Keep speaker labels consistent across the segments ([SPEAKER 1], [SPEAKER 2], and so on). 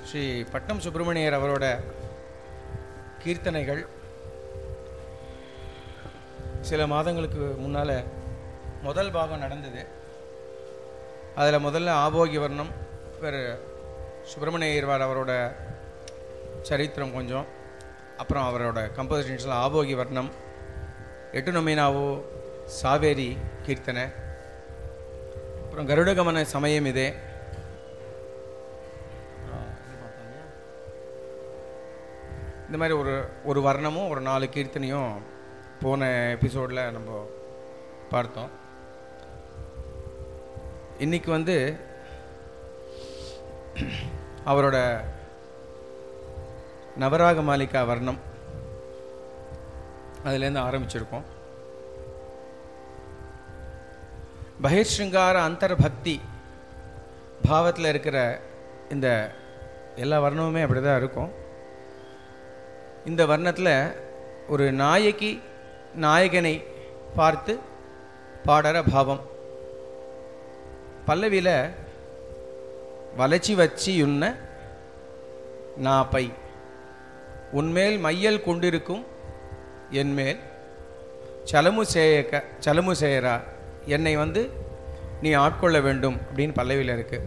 [SPEAKER 1] ஸ்ரீ பட்னம் சுப்பிரமணியர் அவரோட கீர்த்தனைகள் சில மாதங்களுக்கு முன்னால் முதல் பாகம் நடந்தது அதில் முதல்ல ஆபோகி வர்ணம் வேறு சுப்பிரமணியர்வார் அவரோட சரித்திரம் கொஞ்சம் அப்புறம் அவரோட கம்போசிஷன்ஸில் ஆபோகி வர்ணம் எட்டு நொமினாவோ சாவேரி கீர்த்தனை அப்புறம் கருடகமன சமயம் இதே இந்த மாதிரி ஒரு ஒரு வர்ணமும் ஒரு நாலு கீர்த்தனையும் போன எபிசோடில் நம்ம பார்த்தோம் இன்னைக்கு வந்து அவரோட நவராக மாலிகா வர்ணம் அதுலேருந்து ஆரம்பிச்சிருக்கோம் பகிர்ஷிருங்கார அந்தர்பக்தி பாவத்தில் இருக்கிற இந்த எல்லா வர்ணமுமே அப்படி தான் இருக்கும் இந்த வர்ணத்தில் ஒரு நாயகி நாயகனை பார்த்து பாடுற பாவம் பல்லவியில் வளச்சி வச்சி உன்ன நாப்பை உன்மேல் மையல் கொண்டிருக்கும் என்மேல் சலமு சேயக்க சலமு சேயரா என்னை வந்து நீ ஆட்கொள்ள வேண்டும் அப்படின்னு பல்லவியில் இருக்கு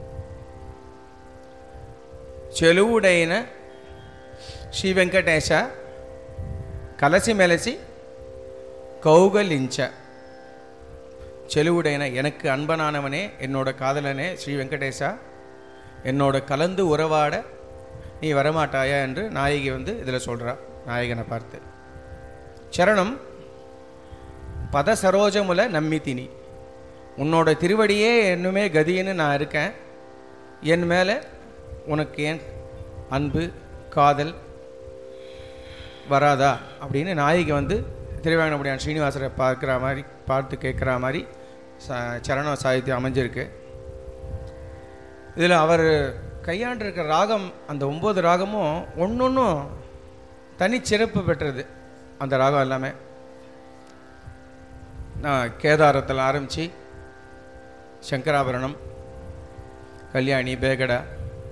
[SPEAKER 1] చెలువుడైన శ్రీ వెంకటేశ కలసిమెలసి கௌகலிஞ்ச செலுவுடையன எனக்கு அன்பனானவனே என்னோட காதலனே ஸ்ரீ வெங்கடேசா என்னோட கலந்து உறவாட நீ வரமாட்டாயா என்று நாயகி வந்து இதில் சொல்கிறா நாயகனை பார்த்து சரணம் பத சரோஜமுல நம்பித்தினி உன்னோட திருவடியே என்னுமே கதின்னு நான் இருக்கேன் என் மேலே உனக்கு ஏன் அன்பு காதல் வராதா அப்படின்னு நாயகி வந்து திருவேங்கடமுடியான் ஸ்ரீனிவாசரை பார்க்குற மாதிரி பார்த்து கேட்குற மாதிரி ச சரண சாகித்யம் அமைஞ்சிருக்கு இதில் அவர் கையாண்டிருக்கிற ராகம் அந்த ஒம்பது ராகமும் ஒன்றொன்றும் தனிச்சிறப்பு பெற்றது அந்த ராகம் எல்லாமே நான் கேதாரத்தில் ஆரம்பித்து சங்கராபரணம் கல்யாணி பேகடா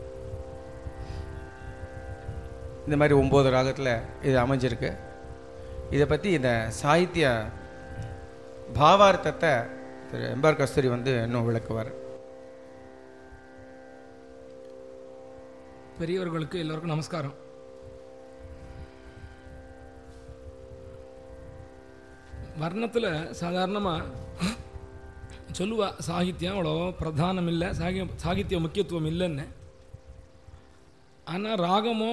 [SPEAKER 1] இந்த மாதிரி ஒம்பது ராகத்தில் இது அமைஞ்சிருக்கு இதை பற்றி இந்த சாகித்ய பாவார்த்தத்தை திரு எம்பார் கஸ்தூரி வந்து இன்னும் விளக்குவார்
[SPEAKER 2] பெரியவர்களுக்கு எல்லோருக்கும் நமஸ்காரம் வர்ணத்தில் சாதாரணமாக சொல்லுவா சாகித்யம் அவ்வளோ பிரதானம் இல்லை சாகி சாகித்ய முக்கியத்துவம் இல்லைன்னு ஆனால் ராகமோ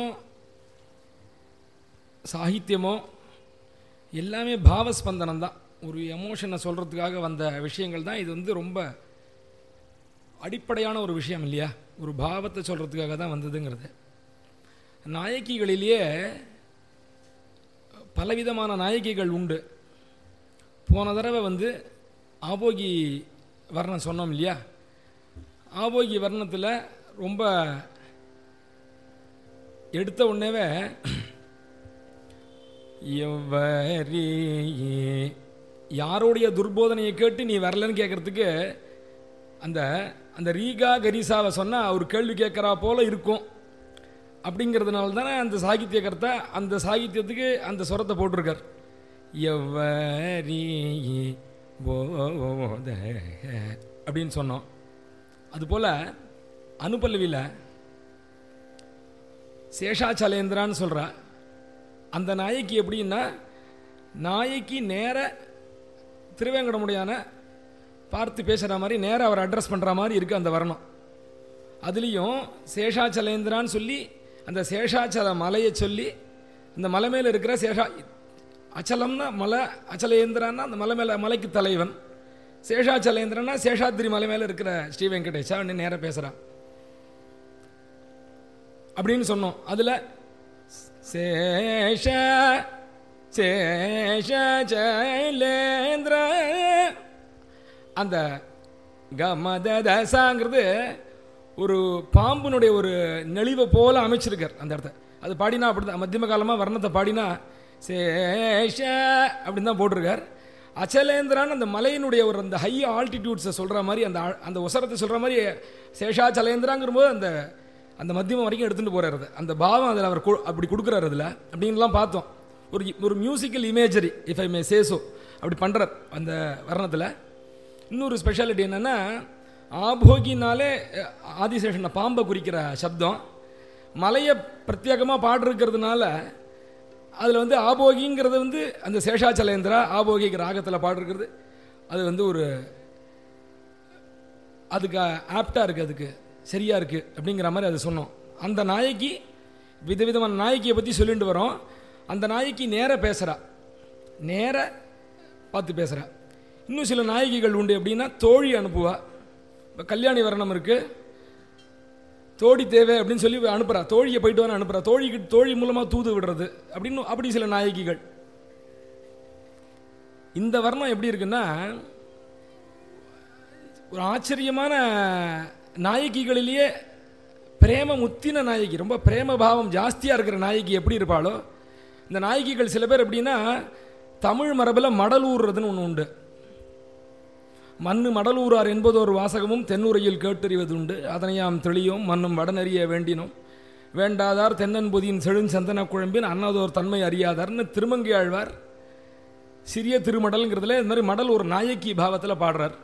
[SPEAKER 2] சாகித்யமோ எல்லாமே பாவஸ்பந்தனம் தான் ஒரு எமோஷனை சொல்கிறதுக்காக வந்த விஷயங்கள் தான் இது வந்து ரொம்ப அடிப்படையான ஒரு விஷயம் இல்லையா ஒரு பாவத்தை சொல்கிறதுக்காக தான் வந்ததுங்கிறது நாயகிகளிலேயே பலவிதமான நாயகிகள் உண்டு போன தடவை வந்து ஆபோகி வர்ணம் சொன்னோம் இல்லையா ஆபோகி வர்ணத்தில் ரொம்ப எடுத்த உடனேவே எவ்வரி யாருடைய துர்போதனையை கேட்டு நீ வரலன்னு கேட்குறதுக்கு அந்த அந்த ரீகா கரிசாவை சொன்னால் அவர் கேள்வி கேட்குறா போல இருக்கும் அப்படிங்கிறதுனால தானே அந்த சாகித்யகர்த்தா அந்த சாகித்யத்துக்கு அந்த சுரத்தை போட்டிருக்கார் எவ்வரி போத அப்படின்னு சொன்னோம் அதுபோல் அனுபல்லவியில் சேஷாச்சலேந்திரான்னு சொல்கிறா அந்த நாயக்கி எப்படின்னா நாயக்கி நேர திருவேங்கடமுடியான பார்த்து பேசுகிற மாதிரி நேராக அவர் அட்ரஸ் பண்ணுற மாதிரி இருக்குது அந்த வர்ணம் அதுலேயும் சேஷாச்சலேந்திரான்னு சொல்லி அந்த சேஷாச்சல மலையை சொல்லி அந்த மலை மேலே இருக்கிற சேஷா அச்சலம்னா மலை அச்சலேந்திரான்னா அந்த மலை மேலே மலைக்கு தலைவன் சேஷாச்சலேந்திரன்னா சேஷாத்ரி மலை மேலே இருக்கிற ஸ்ரீ வெங்கடேஷா அப்படின்னு நேராக பேசுகிறான் அப்படின்னு சொன்னோம் அதில் சேஷ சேஷ ஜலேந்திர அந்த கமதசாங்கிறது ஒரு பாம்பினுடைய ஒரு நெளிவை போல அமைச்சிருக்கார் அந்த இடத்த அது பாடினா அப்படி தான் மத்தியம காலமாக வர்ணத்தை பாடினா சேஷ அப்படின்னு தான் போட்டிருக்கார் அச்சலேந்திரான் அந்த மலையினுடைய ஒரு அந்த ஹை ஆல்டிடியூட்ஸை சொல்கிற மாதிரி அந்த ஆ- அந்த உசரத்தை சொல்கிற மாதிரி சேஷா சலேந்திராங்கிற போது அந்த அந்த மத்தியமம் வரைக்கும் எடுத்துகிட்டு போகிறார் அதை அந்த பாவம் அதில் அவர் கு- அப்படி கொடுக்குறாரு அதில் அப்படின்லாம் பார்த்தோம் ஒரு ஒரு musical imagery if I may say so அப்படி பண்ணுறார் அந்த வர்ணத்தில் இன்னொரு ஸ்பெஷாலிட்டி என்னென்னா ஆபோகினாலே அஹ், ஆதிசேஷனை பாம்பை குறிக்கிற சப்தம் மலையை பிரத்யேகமாக பாடிருக்கிறதுனால அதில் வந்து ஆபோகிங்கிறது வந்து அந்த சேஷாச்சலேந்திரா ஆபோகிங்கிற ராகத்தில் பாடிருக்கிறது அது வந்து ஒரு அதுக்கு ஆப்டாக இருக்குது அதுக்கு சரியாக இருக்குது அப்படிங்கிற மாதிரி அது சொன்னோம் அந்த நாயகி விதவிதமான நாயகியை பற்றி சொல்லிட்டு வரோம் அந்த நாயகி நேர பேசுகிறா நேர பார்த்து பேசுகிறா இன்னும் சில நாயகிகள் உண்டு எப்படின்னா தோழி அனுப்புவா இப்போ கல்யாணி வரணம் இருக்குது தோழி தேவை அப்படின்னு சொல்லி அனுப்புகிறா தோழியை போயிட்டு வர அனுப்புகிறா தோழிக்கு தோழி மூலமாக தூது விடுறது அப்படின்னு அப்படி சில நாயகிகள் இந்த வர்ணம் எப்படி இருக்குன்னா ஒரு ஆச்சரியமான நாயகிகளிலேயே பிரேம முத்தின நாயகி ரொம்ப பிரேம பாவம் ஜாஸ்தியாக இருக்கிற நாயகி எப்படி இருப்பாளோ இந்த நாயகிகள் சில பேர் எப்படின்னா தமிழ் மரபில் மடல் ஊறுறதுன்னு ஒன்று உண்டு மண்ணு மடலூரார் என்பதொரு வாசகமும் தென்னுரையில் கேட்டறிவதுண்டு அதனையாம் தெளியோம் மண்ணும் வடனறிய வேண்டினோம் வேண்டாதார் தென்னன்பொதியின் செழுஞ்சந்தன குழம்பின் அன்னதோர் தன்மை அறியாதார்னு திருமங்கை ஆழ்வார் சிறிய திருமடல்ங்கிறதுல இந்த மாதிரி மடல் ஒரு நாயக்கி பாவத்தில் பாடுறார்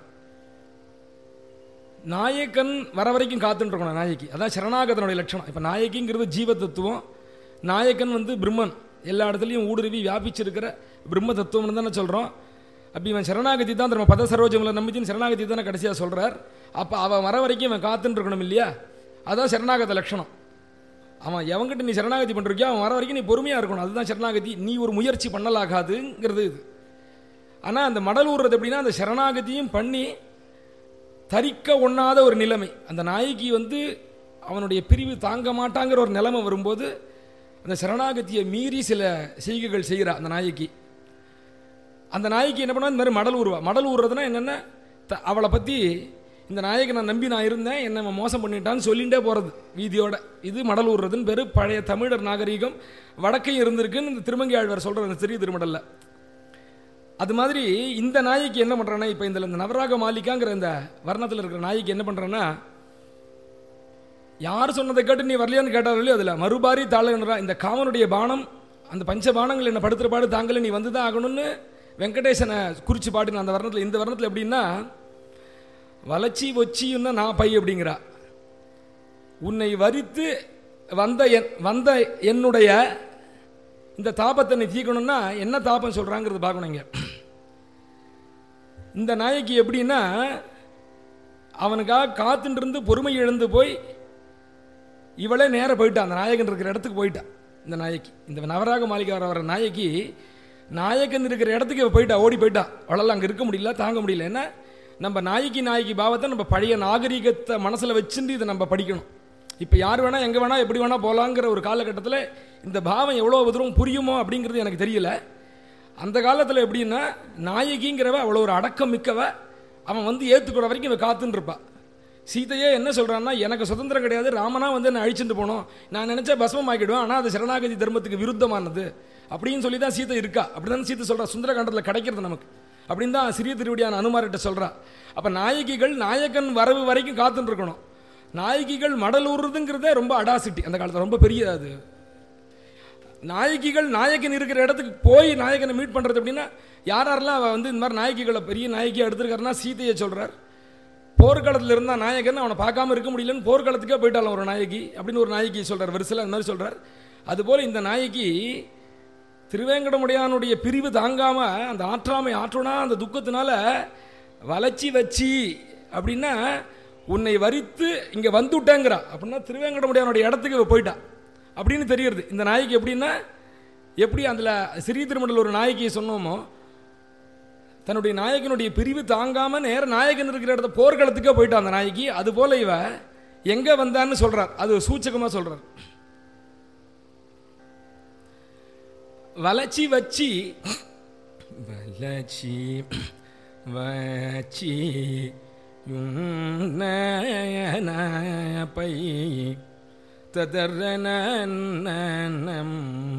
[SPEAKER 2] நாயக்கன் வர வரைக்கும் காத்துட்டு இருக்கணும் நாயக்கி அதான் சரணாகதனுடைய லட்சணம் இப்போ நாயக்கிங்கிறது ஜீவ தத்துவம் நாயக்கன் வந்து பிரம்மன் எல்லா இடத்துலையும் ஊடுருவி வியாபிச்சிருக்கிற பிரம்ம தத்துவம்னு தானே சொல்கிறோம் அப்போ இவன் சரணாகதி தான் நம்ம பத சரோஜங்களை நம்பிச்சின்னு சரணாகதி தானே கடைசியாக சொல்கிறார் அப்போ அவன் வர வரைக்கும் இவன் காத்துட்டு இருக்கணும் இல்லையா அதான் சரணாகத லட்சணம் அவன் எவன்கிட்ட நீ சரணாகதி பண்ணுறியோ அவன் வர வரைக்கும் நீ பொறுமையாக இருக்கணும் அதுதான் சரணாகதி நீ ஒரு முயற்சி பண்ணலாகாதுங்கிறது இது ஆனால் அந்த மடல் ஊறுறது எப்படின்னா அந்த சரணாகதியும் பண்ணி தரிக்க ஒண்ணாத ஒரு நிலைமை அந்த நாய்க்கு வந்து அவனுடைய பிரிவு தாங்க மாட்டாங்கிற ஒரு நிலைமை வரும்போது அந்த சரணாகதியை மீறி சில செய்கைகள் செய்கிறா அந்த நாய்க்கு அந்த நாய்க்கு என்ன பண்ணா இந்த மாதிரி மடல் ஊறுவா மடல் ஊறுறதுனா என்னென்ன த- அவளை பற்றி இந்த நாயகை நான் நம்பி நான் இருந்தேன் என்னை அவன் மோசம் பண்ணிட்டான்னு சொல்லிகிட்டே போகிறது வீதியோட இது மடல் ஊறுறதுன்னு பேர் பழைய தமிழர் நாகரீகம் வடக்கையும் இருந்திருக்குன்னு இந்த திருமங்கை ஆழ்வார் சொல்கிற அந்த சிறிய திருமடலில் அது மாதிரி இந்த நாய்க்கு என்ன பண்ணுறான்னா இப்போ இந்த இந்த நவராக மாலிகாங்கிற இந்த வர்ணத்தில் இருக்கிற நாய்க்கு என்ன பண்ணுறான்னா யார் சொன்னதை கேட்டு நீ வரலையான்னு கேட்டார்களோ அதில் மறுபாரி தாழன்றா இந்த காமனுடைய பானம் அந்த பஞ்ச பானங்கள் என்ன படுத்துற பாடு தாங்களே நீ வந்து தான் ஆகணும்னு வெங்கடேசனை குறித்து பாடின அந்த வர்ணத்தில் இந்த வர்ணத்தில் எப்படின்னா வளச்சி ஒச்சின்னா நான் பை அப்படிங்கிறா உன்னை வரித்து வந்த என் வந்த என்னுடைய இந்த தாபத்தை நீ தீர்க்கணும்னா என்ன தாபம் சொல்கிறாங்கிறது பார்க்கணும் இங்க இந்த நாய்க்கு எப்படின்னா அவனுக்காக காத்துட்டு இருந்து பொறுமை இழந்து போய் இவளே நேரா போயிட்டான் அந்த நாயகன் இருக்கிற இடத்துக்கு போயிட்டான் இந்த நாயக்கி இந்த நவராக மாளிகை வர வர நாயக்கி நாயகன் இருக்கிற இடத்துக்கு இவ போயிட்டா ஓடி போயிட்டா அவளால் அங்கே இருக்க முடியல தாங்க முடியல ஏன்னா நம்ம நாய்க்கு நாய்க்கு பாவத்தை நம்ம பழைய நாகரிகத்தை மனசில் வச்சுட்டு இதை நம்ம படிக்கணும் இப்போ யார் வேணால் எங்கே வேணால் எப்படி வேணால் போகலாங்கிற ஒரு காலகட்டத்தில் இந்த பாவம் எவ்வளோ தூரம் புரியுமோ அப்படிங்கிறது எனக்கு தெரியல அந்த காலத்தில் எப்படின்னா நாயகிங்கிறவ அவ்வளோ ஒரு அடக்கம் மிக்கவ அவன் வந்து ஏற்றுக்கிற வரைக்கும் இவ காத்துன்னு இருப்பா சீதையே என்ன சொல்கிறான்னா எனக்கு சுதந்திரம் கிடையாது ராமனா வந்து என்னை அழிச்சுட்டு போனோம் நான் நினச்சா பஸ்மம் ஆக்கிடுவேன் ஆனால் அது சரணாகதி தர்மத்துக்கு விருத்தமானது அப்படின்னு சொல்லி தான் சீதை இருக்கா அப்படி தான் சீதை சொல்கிறா சுந்தரகாண்டத்தில் கிடைக்கிறது நமக்கு அப்படின்னு தான் சிறிய திருவடியான அனுமார்கிட்ட சொல்கிறா அப்போ நாயகிகள் நாயகன் வரவு வரைக்கும் காத்துட்டு இருக்கணும் நாயகிகள் மடலூறுறதுங்கிறதே ரொம்ப அடாசிட்டி அந்த காலத்தில் ரொம்ப பெரிய அது நாயகிகள் நாயகன் இருக்கிற இடத்துக்கு போய் நாயகனை மீட் பண்ணுறது அப்படின்னா யார் யாரெல்லாம் அவ வந்து இந்த மாதிரி நாயகிகளை பெரிய நாயகியாக எடுத்திருக்காருன்னா சீதையை சொல்கிறார் போர்க்களத்தில் இருந்தால் நாயகன் அவனை பார்க்காம இருக்க முடியலன்னு போர்க்களத்துக்கே போயிட்டாலும் ஒரு நாயகி அப்படின்னு ஒரு நாயகி சொல்கிறார் வரிசையில் அந்த மாதிரி சொல்கிறார் அதுபோல் இந்த நாயகி திருவேங்கடமுடையானுடைய பிரிவு தாங்காமல் அந்த ஆற்றாமை ஆற்றுனா அந்த துக்கத்தினால வளைச்சி வச்சி அப்படின்னா உன்னை வரித்து இங்கே வந்துட்டேங்கிறா அப்படின்னா திருவேங்கடமுடையானுடைய இடத்துக்கு இவ போயிட்டா அப்படின்னு தெரியுது இந்த நாய்க்கு எப்படின்னா எப்படி அதில் சிறிய திருமண்டல் ஒரு நாயகியை சொன்னோமோ தன்னுடைய நாயகனுடைய பிரிவு தாங்காம நேர நாயகன் இருக்கிற இடத்த போர்க்களத்துக்கே போயிட்டான் அந்த நாயகி அது போல இவ எங்க வந்தான்னு சொல்றார் அது சூச்சகமா சொல்றார் வளச்சி வச்சி வளச்சி வச்சி பை ததர்ணனம்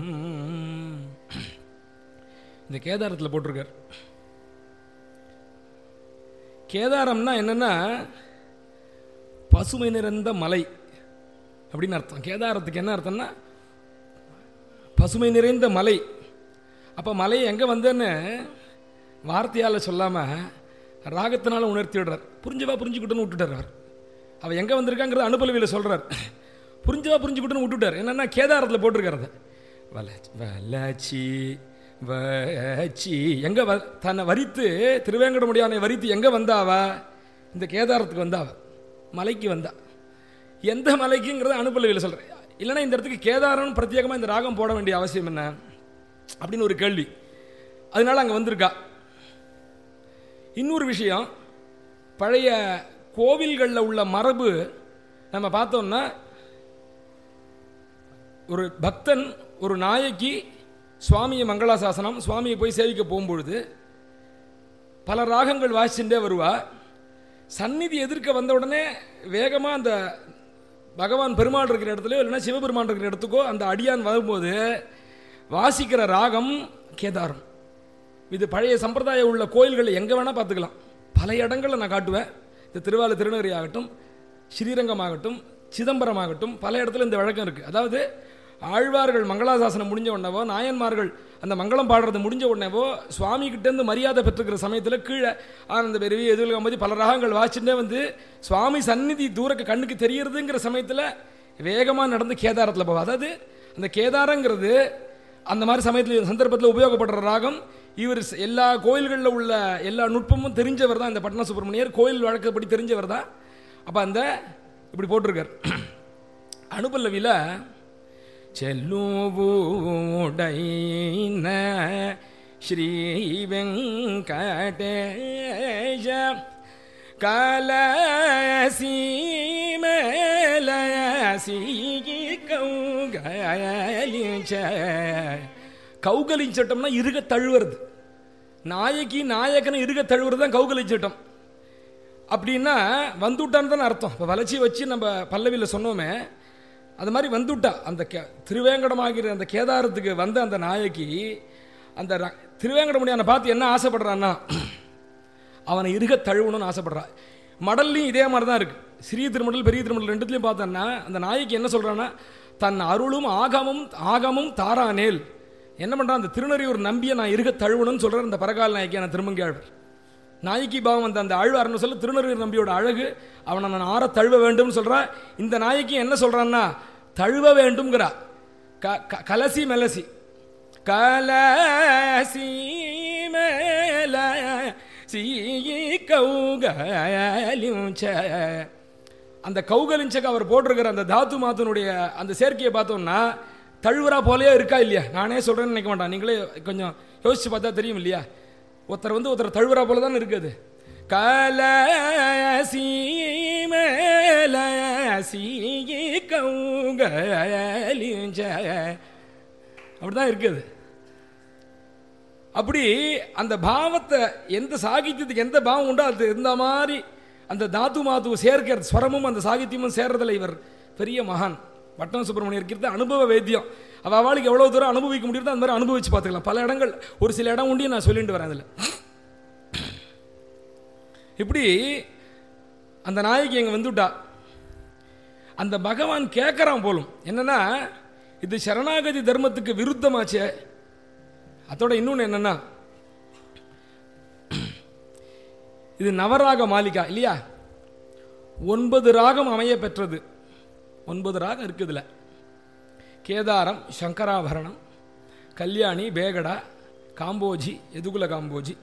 [SPEAKER 2] இந்த கேதாரத்தில் போட்டிருக்கார் கேதாரம்னா என்னன்னா பசுமை நிறைந்த மலை அப்படின்னு அர்த்தம் கேதாரத்துக்கு என்ன அர்த்தம்னா பசுமை நிறைந்த மலை அப்போ மலை எங்கே வந்தேன்னு வார்த்தையால் சொல்லாமல் ராகத்தினால உணர்த்தி விடுறார் புரிஞ்சவா புரிஞ்சுக்கிட்டுன்னு விட்டுட்டார் அவர் அவள் எங்கே வந்திருக்காங்கிறது அனுபலவியில் சொல்கிறார் புரிஞ்சவா புரிஞ்சுக்கிட்டுன்னு விட்டுட்டார் என்னென்னா கேதாரத்தில் போட்டிருக்காரு அதை வள வளச்சி வச்சி எங்கே வ தன்னை வரித்து திருவேங்கடமுடியானை வரித்து எங்கே வந்தாவா இந்த கேதாரத்துக்கு வந்தாவ மலைக்கு வந்தா எந்த மலைக்குங்கிறத அனுப்பலவியில் சொல்கிறேன் இல்லைன்னா இந்த இடத்துக்கு கேதாரம்னு பிரத்யேகமாக இந்த ராகம் போட வேண்டிய அவசியம் என்ன அப்படின்னு ஒரு கேள்வி அதனால அங்கே வந்திருக்கா இன்னொரு விஷயம் பழைய கோவில்களில் உள்ள மரபு நம்ம பார்த்தோம்னா ஒரு பக்தன் ஒரு நாயக்கி சுவாமியை மங்களாசாசனம் சுவாமியை போய் சேவிக்க போகும்பொழுது பல ராகங்கள் வாசிச்சுட்டே வருவா சந்நிதி எதிர்க்க வந்த உடனே வேகமாக அந்த பகவான் பெருமாள் இருக்கிற இடத்துலையோ இல்லைன்னா சிவபெருமான் இருக்கிற இடத்துக்கோ அந்த அடியான் வரும்போது வாசிக்கிற ராகம் கேதாரம் இது பழைய சம்பிரதாயம் உள்ள கோயில்கள் எங்கே வேணால் பார்த்துக்கலாம் பல இடங்களில் நான் காட்டுவேன் இந்த திருவாரூர் திருநகரி ஆகட்டும் ஸ்ரீரங்கம் ஆகட்டும் சிதம்பரம் ஆகட்டும் பல இடத்துல இந்த வழக்கம் இருக்குது அதாவது ஆழ்வார்கள் மங்களாசாசனம் முடிஞ்ச உடனேவோ நாயன்மார்கள் அந்த மங்களம் பாடுறது முடிஞ்ச உடனேவோ சுவாமி கிட்டேருந்து மரியாதை பெற்றுக்கிற சமயத்தில் கீழே ஆனந்த பெருவி எதுவில் கம்பதி பல ராகங்கள் வாசிச்சுட்டே வந்து சுவாமி சந்நிதி தூரக்கு கண்ணுக்கு தெரியறதுங்கிற சமயத்தில் வேகமாக நடந்து கேதாரத்தில் போவோம் அதாவது அந்த கேதாரங்கிறது அந்த மாதிரி சமயத்தில் சந்தர்ப்பத்தில் உபயோகப்படுற ராகம் இவர் ஸ்- எல்லா கோயில்களில் உள்ள எல்லா நுட்பமும் தெரிஞ்சவர் தான் இந்த பட்ன சுப்பிரமணியர் கோயில் வழக்கப்படி தெரிஞ்சவர் தான் அப்போ அந்த இப்படி போட்டிருக்கார் அனுபல்லவியில் చెల్లువుడైన శ్రీ వెంకటేశ కలసీమలసి కౌగలించ கௌகலிச்சட்டம்னா இருக தழுவுறது நாயகி நாயகனை இருக தழுவுறது தான் கௌகலிச்சட்டம் அப்படின்னா வந்துவிட்டான்னு தானே அர்த்தம் இப்போ வளர்ச்சி வச்சு நம்ம பல்லவியில் சொன்னோமே அது மாதிரி வந்துவிட்டா அந்த கே திருவேங்கடமாகிற அந்த கேதாரத்துக்கு வந்த அந்த நாயகி அந்த ர- திருவேங்கடமுடியான பார்த்து என்ன ஆசைப்படுறான்னா அவனை இருக தழுவணும்னு ஆசைப்படுறா மடல்லையும் இதே மாதிரி தான் இருக்கு சிறிய திருமடல் பெரிய திருமடல் ரெண்டுத்துலையும் பார்த்தோன்னா அந்த நாய்க்கு என்ன சொல்றான்னா தன் அருளும் ஆகமும் ஆகமும் தாரானேல் என்ன பண்றான் அந்த திருநறியூர் நம்பியை நான் இருக தழுவணும்னு சொல்றார் அந்த பரகால நாயக்கியான திருமங்கியாழ்வர் நாயக்கி பாவம் அந்த அந்த ஆழ்வார்னு சொல்ல திருநறியூர் நம்பியோட அழகு அவனை நான் ஆற தழுவ வேண்டும்னு சொல்றா இந்த நாயக்கி என்ன சொல்றான்னா தழுவ வேண்டும்ங்கிறா க க- கலசி மெலசி கலசி மேல சீ கௌகலிஞ்ச அந்த கௌகலிஞ்சக்கு அவர் போட்டிருக்கிற அந்த தாத்து மாத்தனுடைய அந்த சேர்க்கையை பார்த்தோம்னா தழுவுறா போலயே இருக்கா இல்லையா நானே சொல்றேன்னு நினைக்க மாட்டான் நீங்களே கொஞ்சம் யோசிச்சு பார்த்தா தெரியும் இல்லையா ஒருத்தர் வந்து ஒருத்தர் தழுவுறா போல தான் இருக்குது கலசி மேல சீ கௌகலிஞ்ச அப்படிதான் இருக்குது அப்படி அந்த பாவத்தை எந்த சாகித்யத்துக்கு எந்த பாவம் உண்டோ அது இந்த மாதிரி அந்த தாத்து மாத்து சேர்க்கிற ஸ்வரமும் அந்த சாகித்யமும் சேர்றதுல இவர் பெரிய மகான் பட்டம் சுப்பிரமணியர் இருக்கிறது அனுபவ வேத்தியம் அவ அவளுக்கு எவ்வளோ தூரம் அனுபவிக்க முடியுதோ அந்த மாதிரி அனுபவிச்சு பார்த்துக்கலாம் பல இடங்கள் ஒரு சில இடம் உண்டியும் நான் சொல்லிட்டு வரேன் அதில் இப்படி அந்த நாய்க்கு எங்க வந்துட்டா அந்த பகவான் கேட்குறான் போலும் என்னன்னா இது சரணாகதி தர்மத்துக்கு விருத்தமாச்சே அதோட இன்னொன்று என்னன்னா இது நவராக மாளிகா இல்லையா ஒன்பது ராகம் அமைய பெற்றது ஒன்பது ராகம் இருக்குதுல கேதாரம் சங்கராபரணம் கல்யாணி பேகடா காம்போஜி எதுகுல காம்போஜி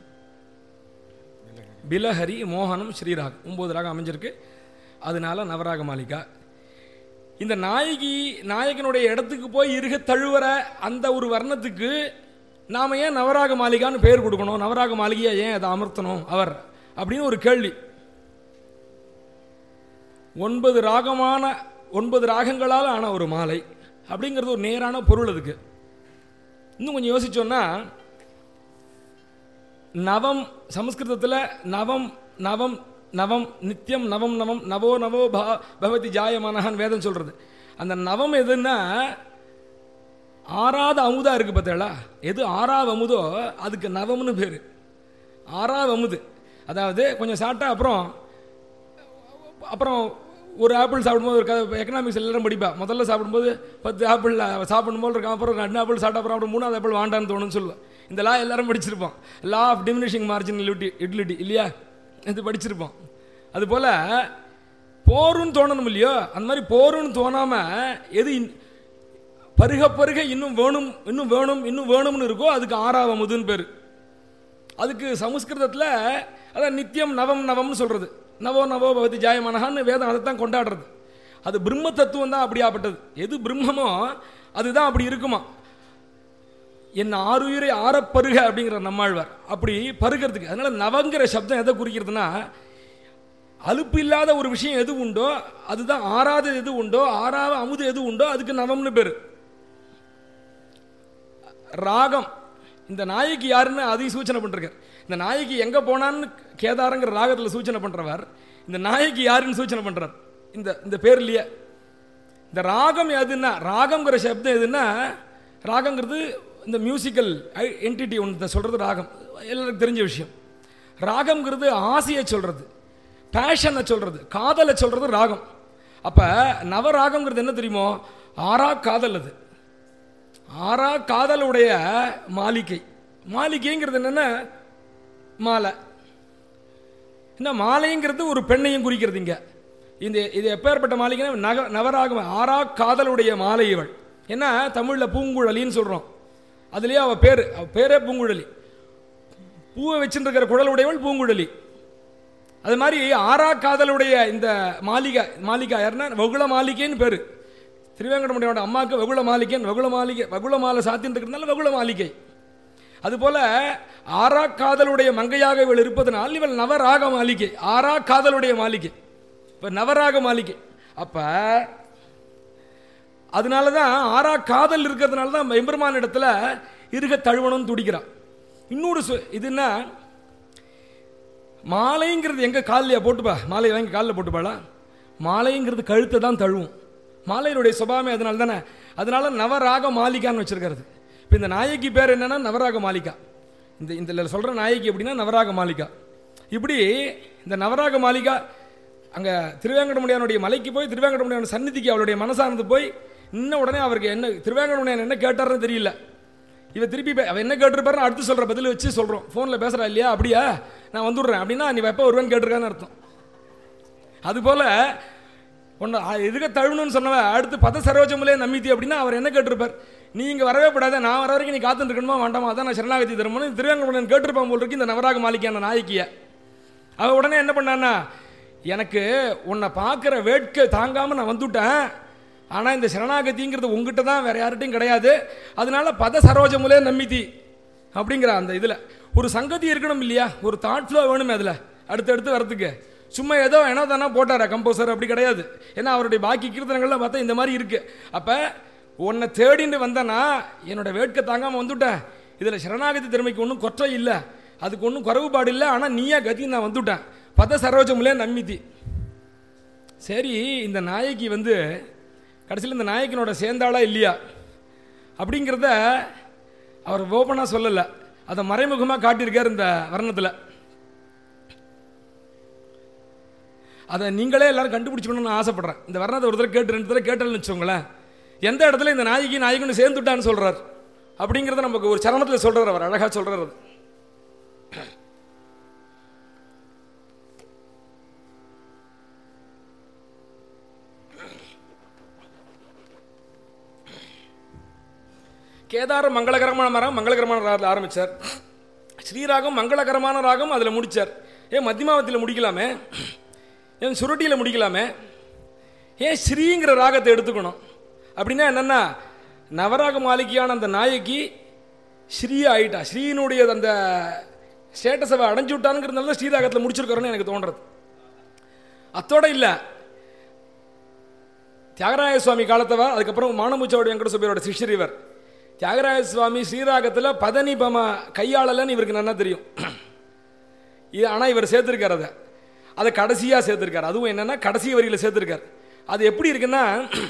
[SPEAKER 2] பிலஹரி மோகனம் ஸ்ரீராக் ஒன்பது ராகம் அமைஞ்சிருக்கு அதனால நவராக மாளிகா இந்த நாயகி நாயகனுடைய இடத்துக்கு போய் இருக தழுவுற அந்த ஒரு வர்ணத்துக்கு நாம ஏன் நவராக மாளிகான்னு பேர் கொடுக்கணும் நவராக மாளிகையா ஏன் அதை அமர்த்தணும் அவர் அப்படின்னு ஒரு கேள்வி ஒன்பது ராகமான ஒன்பது ராகங்களால் ஆன ஒரு மாலை அப்படிங்கிறது ஒரு நேரான பொருள் அதுக்கு இன்னும் கொஞ்சம் யோசிச்சோன்னா நவம் சமஸ்கிருதத்தில் நவம் நவம் நவம் நித்தியம் நவம் நவம் நவோ நவோ பா பகவதி ஜாயமானஹான் வேதம் சொல்றது அந்த நவம் எதுன்னா ஆறாவது அமுதா இருக்கு பார்த்தீங்களா எது ஆறாவது அமுதோ அதுக்கு நவம்னு பேர் ஆறாவது அமுது அதாவது கொஞ்சம் சாப்பிட்டா அப்புறம் அப்புறம் ஒரு ஆப்பிள் சாப்பிடும்போது ஒரு எக்கனாமிக்ஸ் எல்லாரும் படிப்பா முதல்ல சாப்பிடும்போது பத்து ஆப்பிள் சாப்பிடும் போது இருக்கான் அப்புறம் ரெண்டு ஆப்பிள் சாப்பிட்ட அப்புறம் அப்புறம் மூணாவது ஆப்பிள் வாண்டான்னு தோணுன்னு சொல்லுவேன் இந்த லா எல்லாரும் படிச்சிருப்போம் law of diminishing marginal utility இல்லையா இது படிச்சிருப்போம் அதுபோல் போருன்னு தோணணும் இல்லையோ அந்த மாதிரி போருன்னு தோணாமல் எது இன்- பருக பருக இன்னும் வேணும் இன்னும் வேணும் இன்னும் வேணும்னு இருக்கோ அதுக்கு ஆறாவமுதுன்னு பேர் அதுக்கு சமஸ்கிருதத்தில் அதான் நித்தியம் நவம் நவம்னு சொல்கிறது நவோ நவோ பவதி ஜாயமனகான்னு வேதம் அதை தான் கொண்டாடுறது அது பிரம்ம தத்துவம் தான் அப்படியாப்பட்டது எது பிரம்மமோ அதுதான் அப்படி இருக்குமா என் ஆறுயிரை ஆறப்பருக அப்படிங்கிற நம்மாழ்வார் அப்படி பருகிறதுக்கு அதனால நவங்கிற சப்தம் எதை குறிக்கிறதுனா அலுப்பு இல்லாத ஒரு விஷயம் எது உண்டோ அதுதான் ஆறாத எது உண்டோ ஆறாத அமுது எது உண்டோ அதுக்கு நவம்னு பேர் ராகம் இந்த நாய்க்கு யாருன்னு அதையும் சூச்சனை பண்ணிருக்கார் இந்த நாய்க்கு எங்கே போனான்னு கேதாரங்கிற ராகத்தில் சூச்சனை பண்ணுறவர் இந்த நாய்க்கு யாருன்னு சூச்சனை பண்ணுறார் இந்த இந்த பேர்லையே இந்த ராகம் எதுன்னா ராகம்ங்கிற சப்தம் எதுன்னா ராகங்கிறது இந்த மியூசிக்கல் என்டிட்டி ஒன்று சொல்கிறது ராகம் எல்லாருக்கும் தெரிஞ்ச விஷயம் ராகம்ங்கிறது ஆசையை சொல்கிறது பேஷனை சொல்கிறது காதலை சொல்கிறது ராகம் அப்போ நவராகம்ங்கிறது என்ன தெரியுமோ ஆறா காதல் அது ஆறா காதலுடைய மாளிகை மாளிகைங்கிறது என்னென்ன மாலை என்ன மாலைங்கிறது ஒரு பெண்ணையும் குறிக்கிறது இங்க இந்த இது எப்பேற்பட்ட மாளிகைன்னா நக நவராகம் ஆறா காதலுடைய மாலை இவள் என்ன தமிழில் பூங்குழலின்னு சொல்கிறோம் அதுலேயே அவள் பேர் அவள் பேரே பூங்குழலி பூவை வச்சுருக்கிற குழலுடையவள் பூங்குழலி அது மாதிரி ஆறா காதலுடைய இந்த மாளிகை மாளிகை யாருன்னா வகுள மாளிகைன்னு பேர் திருவேங்கடமுடியோட அம்மாவுக்கு வகுள மாளிகைன்னு வகுள மாளிகை வகுள மாலை சாத்தின்னு இருக்கிறதுனால வகுள மாளிகை அதுபோல ஆறா காதலுடைய மங்கையாக இவள் இருப்பதனால் இவள் நவராக மாளிகை ஆறா காதலுடைய மாளிகை இப்போ நவராக மாளிகை அப்போ அதனால தான் ஆறா காதல் இருக்கிறதுனால தான் எம்பெருமான் இடத்துல இருக தழுவணும்னு துடிக்கிறான் இன்னொரு சொ- இதுன்னா மாலைங்கிறது எங்கே காலில் போட்டுப்பா மாலை வாங்கி காலில் போட்டுப்பாளா மாலைங்கிறது கழுத்தை தான் தழுவும் மாலையினுடைய சுபாவமே அதனால தானே அதனால நவராக மாளிகான்னு வச்சிருக்கிறது இப்போ இந்த நாயகி பேர் என்னன்னா நவராக மாளிகா இந்த இந்த சொல்கிற நாயகி எப்படின்னா நவராக மாளிகா இப்படி இந்த நவராக மாளிகா அங்கே திருவேங்கடமுடியானுடைய மலைக்கு போய் திருவேங்கடமுடியான சந்நிதிக்கு அவளுடைய மனசானது போய் நின்ன உடனே அவருக்கு என்ன திருவேங்கடமுடியான் என்ன கேட்டார்னு தெரியல இவ திருப்பி பே- அவ என்ன கேட்டிருப்பாருன்னு அடுத்து சொல்ற பதில் வச்சு சொல்றோம் ஃபோனில் பேசுறா இல்லையா அப்படியா நான் வந்துடுறேன் அப்படின்னா நீ எப்போ வருவேன்னு கேட்டிருக்கான்னு அர்த்தம் அதுபோல உன்னை எதுக்க தழுவணும்னு சொன்னவ அடுத்து பத சரோஜமுலே நம்பித்தி அப்படின்னா அவர் என்ன கேட்டிருப்பார் நீ இங்கே வரவே படாத நான் வர வரைக்கும் நீ காத்துட்டு இருக்கணுமா வேண்டாமா அதான் நான் சரணாகதி தருமோன்னு திருவேங்கடன் கேட்டிருப்பான் போல் இருக்கு இந்த நவராக மாளிகையான நாயக்கிய அவ உடனே என்ன பண்ணான்னா எனக்கு உன்னை பார்க்குற வேட்கை தாங்காமல் நான் வந்துட்டேன் ஆனால் இந்த சரணாகதிங்கிறது உங்ககிட்ட தான் வேற யார்கிட்டையும் கிடையாது அதனால பத சரோஜமுலே நம்பித்தி அப்படிங்கிற அந்த இதில் ஒரு சங்கதி இருக்கணும் இல்லையா ஒரு தாட் ஃப்ளோ வேணுமே அதில் அடுத்து அடுத்து வரதுக்கு சும்மா ஏதோ ஏனோ தானே போட்டாரா கம்போசர் அப்படி கிடையாது ஏன்னா அவருடைய பாக்கி கீர்த்தனங்கள்லாம் பார்த்தா இந்த மாதிரி இருக்கு அப்போ உன்னை தேடின்னு வந்தேன்னா என்னோட வேட்கை தாங்காமல் வந்துட்டேன் இதில் சரணாகதி திறமைக்கு ஒன்றும் குற்றம் இல்லை அதுக்கு ஒன்றும் குறைவுபாடு இல்லை ஆனால் நீயா கதி நான் வந்துட்டேன் பத சரோஜமுலே நம்பித்தி சரி இந்த நாயகி வந்து கடைசியில் இந்த நாயகனோட சேர்ந்தாளா இல்லையா அப்படிங்கிறத அவர் ஓப்பனாக சொல்லலை அதை மறைமுகமாக காட்டியிருக்கார் இந்த வர்ணத்தில் அதை நீங்களே எல்லாரும் கண்டுபிடிச்சிக்கணும்னு நான் ஆசைப்படுறேன் இந்த வர்ணத்தை ஒரு தடவை கேட்டு ரெண்டு தடவை கேட்டலன்னு வச்சுக்கோங்களேன் எந்த இடத்துல இந்த நாயகி நாயகன்னு சேர்ந்துட்டான்னு சொல்றார் அப்படிங்கிறத நமக்கு ஒரு சரணத்தில் சொல்றார் அவர் அழகாக சொல்றார் அது கேதாரம் மங்களகரமான ராகம் மங்களகரமான ராகத்தில் ஆரம்பிச்சார் ஸ்ரீராகம் மங்களகரமான ராகம் அதில் முடிச்சார் ஏன் மத்தியமாவத்தில் முடிக்கலாமே ஏன் சுருட்டியில் முடிக்கலாமே ஏன் ஸ்ரீங்கிற ராகத்தை எடுத்துக்கணும் அப்படின்னா என்னென்னா நவராக மாளிகையான அந்த நாயகி ஸ்ரீ ஆயிட்டா ஸ்ரீனுடைய அந்த ஸ்டேட்டஸை அடைஞ்சு விட்டானுங்கிறதுனால தான் ஸ்ரீராகத்தில் முடிச்சிருக்கிறோன்னு எனக்கு தோன்றது அத்தோட இல்லை தியாகராய சுவாமி காலத்தவா அதுக்கப்புறம் மானமுச்சாவுடைய வெங்கட சுப்பையோட சிஷ்யர் இவர் தியாகராய சுவாமி ஸ்ரீராகத்தில் பதனி பம கையாளலன்னு இவருக்கு நல்லா தெரியும் இது ஆனால் இவர் சேர்த்துருக்கார் அதை அதை கடைசியாக சேர்த்துருக்கார் அதுவும் என்னன்னா கடைசி வரியில் சேர்த்துருக்கார் அது எப்படி இருக்குன்னா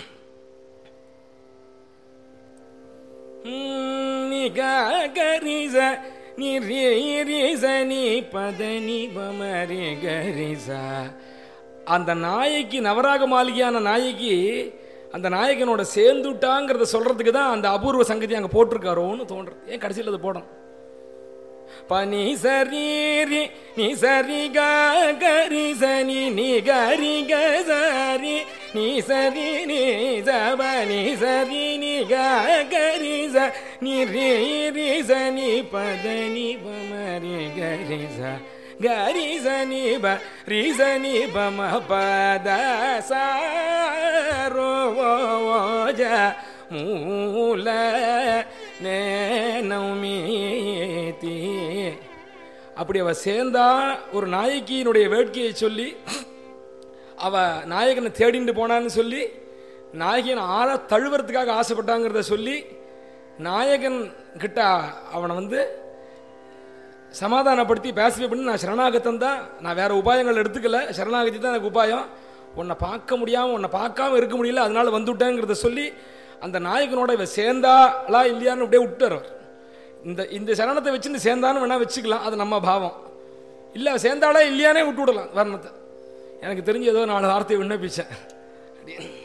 [SPEAKER 2] ம், நீ க கரிச நீ ரே ரீச நீ பத நீ பம ரே கரிச அந்த நாயகி நவராக மாளிகையான நாயகி அந்த நாயகனோட சேர்ந்துட்டாங்கிறத சொல்றதுக்கு தான் அந்த அபூர்வ சங்கதி அங்கே போட்டிருக்காரோன்னு தோன்றுறது ஏன் கடைசியில் அது போடணும் பனி சரி ரி நீ சரி க கரி சனி நீ கரி க சரி நீ சரி நீ சப நீ சரி நீ க கரி ச நீ ரீ ரி சனி பத நீ பமரி கரி ச கரி சனி ப ரி சனி பம பத சாரோ ஜ மூல நேனமீதி அப்படி அவ சேர்ந்தா ஒரு நாயகியினுடைய வேட்கையை சொல்லி அவ நாயகனை தேடிட்டு போனான்னு சொல்லி நாயகன் ஆள தழுவுறதுக்காக ஆசைப்பட்டாங்கிறத சொல்லி நாயகன் கிட்ட அவனை வந்து சமாதானப்படுத்தி பேசவே பண்ணி நான் சரணாகத்தம் தான் நான் வேற உபாயங்கள் எடுத்துக்கல சரணாகதி தான் எனக்கு உபாயம் உன்னை பார்க்க முடியாமல் உன்னை பார்க்காம இருக்க முடியல அதனால வந்துவிட்டேங்கிறத சொல்லி அந்த நாயகனோட இவ சேர்ந்தாளா இல்லையான்னு அப்படியே விட்டுறார் அவர். இந்த இந்த சரணத்தை வச்சுன்னு சேர்ந்தான்னு வேணா வச்சுக்கலாம் அது நம்ம பாவம் இல்லை அவ சேர்ந்தாளா இல்லையானே விட்டு விடலாம் வர்ணத்தை எனக்கு தெரிஞ்ச ஏதோ நாலு வார்த்தையை விண்ணப்பிச்சேன் அப்படி